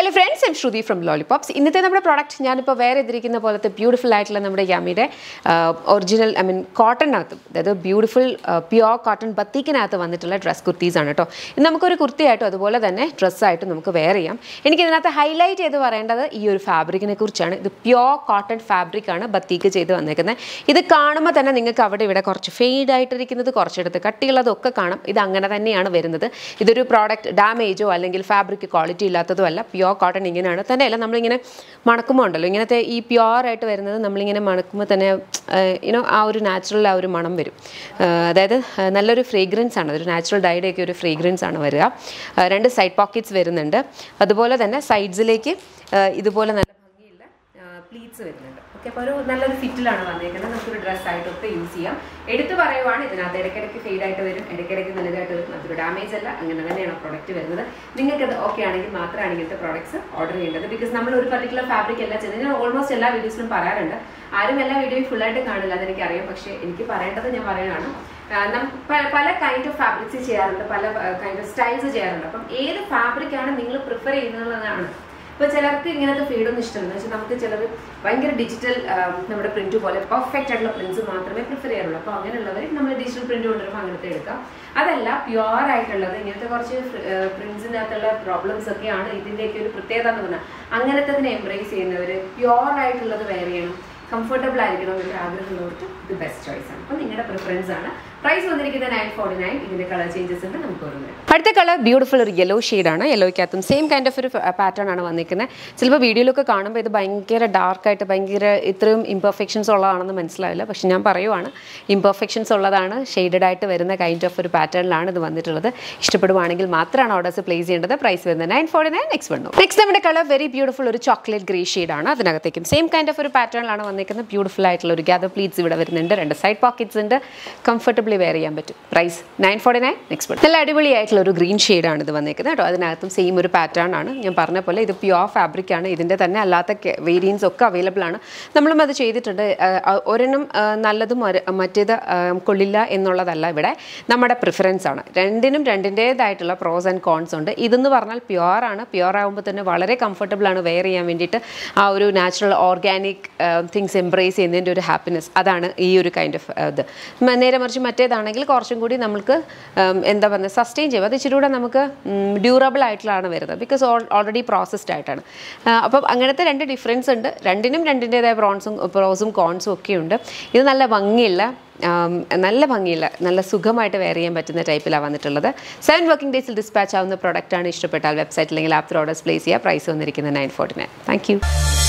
hello friends M Shruti from lollipops ഇന്നത്തെ നമ്മുടെ product ഞാനിപ്പോൾ വേറെ ഇതിരിക്കുന്ന പോലത്തെ ബ്യൂട്ടിഫുൾ ആയിട്ടുള്ള നമ്മുടെ യാമിയുടെ ഒറിജിനൽ ഐ മീൻ കോട്ടണിനകത്ത് അതായത് ബ്യൂട്ടിഫുൾ പ്യുവർ കോട്ടൺ ബത്തീക്കിനകത്ത് വന്നിട്ടുള്ള ഡ്രസ് കുർത്തീസ് ആണ് കേട്ടോ ഇത് നമുക്കൊരു കുർത്തിയായിട്ടും അതുപോലെ തന്നെ ഡ്രസ്സായിട്ടും നമുക്ക് വെയർ ചെയ്യാം എനിക്ക് ഇതിനകത്ത് ഹൈലൈറ്റ് ചെയ്ത് പറയേണ്ടത് ഈ ഒരു ഫാബ്രിക്കിനെ കുറിച്ചാണ് ഇത് പ്യുവർ കോട്ടൺ ഫാബ്രിക് ആണ് ബത്തീക്ക് ചെയ്ത് വന്നേക്കുന്നത് ഇത് കാണുമ്പോൾ തന്നെ നിങ്ങൾക്ക് അവിടെ ഇവിടെ കുറച്ച് ഫെയ്ഡ് ആയിട്ടിരിക്കുന്നത് കുറച്ചെടുത്ത് കട്ടിയുള്ളതൊക്കെ കാണാം ഇത് അങ്ങനെ തന്നെയാണ് വരുന്നത് ഇതൊരു പ്രോഡക്റ്റ് ഡാമേജോ അല്ലെങ്കിൽ ഫാബ്രിക് ക്വാളിറ്റി ഇല്ലാത്തതോ അല്ല പ്യുവർ കോട്ടൺ ഇങ്ങനെയാണ് തന്നെയല്ല നമ്മളിങ്ങനെ മണക്കുമ്പോൾ ഉണ്ടല്ലോ ഇങ്ങനത്തെ ഈ പ്യുവർ ആയിട്ട് വരുന്നത് നമ്മളിങ്ങനെ മണക്കുമ്പോൾ തന്നെ യുനോ ആ ഒരു നാച്ചുറൽ ആ ഒരു മണം വരും ആ, അതായത് ആ, നല്ലൊരു ഫ്രേഗ്രൻസ് ആണ് ഒരു നാച്ചുറൽ ഡൈയുടെ ഒക്കെ ഒരു ഫ്രേഗ്രൻസ് ആണ് വരിക ആ, രണ്ട് സൈഡ് പോക്കറ്റ്സ് വരുന്നുണ്ട് അതുപോലെ തന്നെ സൈഡ്സിലേക്ക് ഇതുപോലെ നല്ല ഭംഗിയുള്ള പ്ലീറ്റ്സ് വരുന്നുണ്ട് ഓക്കെ അപ്പോൾ ഒരു നല്ലൊരു ഫിറ്റിലാണ് വന്നേക്കുന്നത് നമുക്കൊരു ഡ്രസ്സായിട്ടൊക്കെ യൂസ് ചെയ്യാം എടുത്തു പറയുവാണ് ഇതിനകത്ത് ഇടയ്ക്കിടയ്ക്ക് ഫെയ്ഡ് ആയിട്ട് വരും ഇടയ്ക്കിടയ്ക്ക് നല്ലതായിട്ട് വരും അതൊരു ഡാമേജ് അല്ല അങ്ങനെ തന്നെയാണ് പ്രോഡക്റ്റ് വരുന്നത് നിങ്ങൾക്ക് അത് ഓക്കെ ആണെങ്കിൽ മാത്രമാണ് ഇങ്ങനത്തെ പ്രോഡക്ട്സ് ഓർഡർ ചെയ്യേണ്ടത് ബിക്കോസ് നമ്മൾ ഒരു പർട്ടിക്കുലർ ഫാബ്രിക് എല്ലാം ചെയ്യുന്നത് ഞാൻ ഓൾമോസ്റ്റ് എല്ലാ വീഡിയോസിലും പറയാറുണ്ട് ആരും എല്ലാ വീഡിയോയും ഫുൾ ആയിട്ട് കാണില്ല അതെനിക്കറിയാം പക്ഷേ എനിക്ക് പറയേണ്ടത് ഞാൻ പറയുകയാണ് ആ, നം- പ- പല കൈൻഡ് ഓഫ് ഫാബ്രിക്സ് ചെയ്യാറുണ്ട് പല കൈൻഡ് ഓഫ് സ്റ്റൈൽസ് ചെയ്യാറുണ്ട് അപ്പം ഏത് ഫാബ്രിക് ആണ് നിങ്ങൾ പ്രിഫർ ചെയ്യുന്നതെന്നാണ് ഇപ്പൊ ചിലർക്ക് ഇങ്ങനത്തെ ഫീഡൊന്നും ഇഷ്ടമല്ല എന്ന് വെച്ചാൽ നമുക്ക് ചിലർ ഭയങ്കര ഡിജിറ്റൽ നമ്മുടെ പ്രിന്റ് പോലെ പെർഫെക്റ്റ് ആയിട്ടുള്ള പ്രിന്റ്സ് മാത്രമേ പ്രിഫർ ചെയ്യാറുള്ളൂ അപ്പോൾ അങ്ങനെയുള്ളവർ നമ്മൾ ഡിജിറ്റൽ പ്രിന്റ് കൊണ്ടുവരുമ്പോൾ അങ്ങനത്തെ എടുക്കാം അതല്ല പ്യുവർ ആയിട്ടുള്ളത് ഇങ്ങനത്തെ കുറച്ച് പ്രിന്റ്സിനകത്തുള്ള പ്രോബ്ലംസ് ഒക്കെയാണ് ഇതിന്റെയൊക്കെ ഒരു പ്രത്യേകത എന്ന് പറഞ്ഞാൽ അങ്ങനത്തെ എംബ്രേസ് ചെയ്യുന്നവർ പ്യുവർ ആയിട്ടുള്ളത് വെയർ ചെയ്യണം കംഫർട്ടബിൾ ആയിരിക്കണം എന്നൊരു ആഗ്രഹമുള്ളവർക്ക് ഇത് ബെസ്റ്റ് ചോയ്സ് ആണ് അപ്പം നിങ്ങളുടെ പ്രിഫറൻസ് ആണ് പ്രൈസ് വന്നിരിക്കുന്നത് നയൻ ഫോർട്ടി നയൻ ഇതിന്റെ കളർ ചേഞ്ചസ് ഉണ്ട് നമുക്ക് ഓരോന്ന് അടുത്ത കളർ ബ്യൂട്ടിഫുൾ ഒരു യെല്ലോ ആണ് യെല്ലോയ്ക്കകത്തും സെയിം കൈൻഡ് ഓഫ് ഒരു പാറ്റേൺ ആണ് വന്നിരിക്കുന്നത് ചിലപ്പോൾ വീഡിയോയിലൊക്കെ കാണുമ്പോൾ ഇത് ഭയങ്കര ഡാർക്കായിട്ട് ഭയങ്കര ഇത്രയും ഇംപെർഫെക്ഷൻസ് ഉള്ളതാണെന്ന് മനസ്സിലാവില്ല പക്ഷെ ഞാൻ പറയുവാണ് ഇംപെർഫെക്ഷൻസ് ഉള്ളതാണ് ഷെയ്ഡഡ് ആയിട്ട് വരുന്ന കൈൻഡ് ഓഫ് ഒരു പാറ്റേണിലാണ് ഇത് വന്നിട്ടുള്ളത് ഇഷ്ടപ്പെടുവാണെങ്കിൽ മാത്രമാണ് ഓർഡേഴ്സ് പ്ലേസ് ചെയ്യേണ്ടത് പ്രൈസ് വരുന്നത് നയൻ ഫോർട്ടി നയൻ നെക്സ്റ്റ് വന്നു നെക്സ്റ്റ് നമ്മുടെ കളർ വെരി ബ്യൂട്ടിഫുൾ ഒരു ചോക്ലേറ്റ് ഗ്രേ ആണ് അതിനകത്തേക്കും സെയിം കൈൻഡ് ഓഫ് ഒരു പാറ്റേണിലാണ് വന്നിരിക്കുന്നത് ബ്യൂട്ടിഫുൾ ആയിട്ടുള്ള ഒരു ഗ്യാദർ പ്ലീറ്റ്സ് ഇവിടെ വരുന്നുണ്ട് രണ്ട് സൈഡ് പോക്കറ്റ്സ് ഉണ്ട് കംഫർട്ടബിളി വെയർ ചെയ്യാൻ പറ്റും price nine forty nine next one നല്ല അടിപൊളിയായിട്ടുള്ള ഒരു ഗ്രീൻ ആണ് ഇത് വന്നിരിക്കുന്നത് കേട്ടോ അതിനകത്തും സെയിം ഒരു പാറ്റേൺ ആണ് ഞാൻ പറഞ്ഞ പോലെ ഇത് പ്യുവർ ഫാബ്രിക് ആണ് ഇതിൻ്റെ തന്നെ അല്ലാത്ത വേരിയൻസ് ഒക്കെ അവൈലബിൾ ആണ് നമ്മളും അത് ചെയ്തിട്ടുണ്ട് ആ, ആ, ഒരെണ്ണം ആ, നല്ലതും ഒരു- മറ്റേത് ആ, കൊള്ളില്ല എന്നുള്ളതല്ല ഇവിടെ നമ്മുടെ പ്രിഫറൻസ് ആണ് രണ്ടിനും രണ്ടിൻ്റേതായിട്ടുള്ള പ്രോസ് ആൻഡ് കോൺസ് ഉണ്ട് ഇതെന്ന് പറഞ്ഞാൽ പ്യുവർ ആണ് പ്യുവർ ആകുമ്പോൾ തന്നെ വളരെ കംഫർട്ടബിൾ ആണ് വെയർ ചെയ്യാൻ വേണ്ടിയിട്ട് ആ ഒരു നാച്ചുറൽ ഓർഗാനിക് തിങ്സ് എംബ്രേസ് ചെയ്യുന്നതിൻ്റെ ഒരു ഹാപ്പിനെസ് അതാണ് ഈ ഒരു കൈൻഡ് ഓഫ് ഇത് മ- നേരെ മറിച്ച് മറ്റേതാണെങ്കിൽ കുറച്ചും കൂടി നമുക്ക് ഉം, എന്താ പറയുക സസ്റ്റെയിൻ ചെയ്യും അത് ഇച്ചിരി കൂടെ നമുക്ക് ഡ്യൂറബിൾ ആയിട്ടുള്ളതാണ് വരുന്നത് ബിക്കോസ് ഓൾറെഡി പ്രോസസ്ഡ് ആയിട്ടാണ് ആ, അപ്പം അങ്ങനത്തെ രണ്ട് ഡിഫറൻസ് ഉണ്ട് രണ്ടിനും രണ്ടിൻ്റെതായ പ്രോൺസും പ്രോസും കോൺസും ഒക്കെ ഉണ്ട് ഇത് നല്ല ഭംഗിയുള്ള ആം, നല്ല ഭംഗിയുള്ള നല്ല സുഖമായിട്ട് വെയർ ചെയ്യാൻ പറ്റുന്ന ടൈപ്പിലാണ് വന്നിട്ടുള്ളത് സെവൻ വർക്കിംഗ് ഡേയ്സിൽ ഡിസ്പാച്ച് ആവുന്ന പ്രോഡക്റ്റാണ് ഇഷ്ടപ്പെട്ടാൽ വെബ്സൈറ്റ് അല്ലെങ്കിൽ ആപ്പ് ഓർഡേഴ്സ് പ്ലേസ് ചെയ്യുക പ്രൈസ് വന്നിരിക്കുന്നത് nine forty nine thank U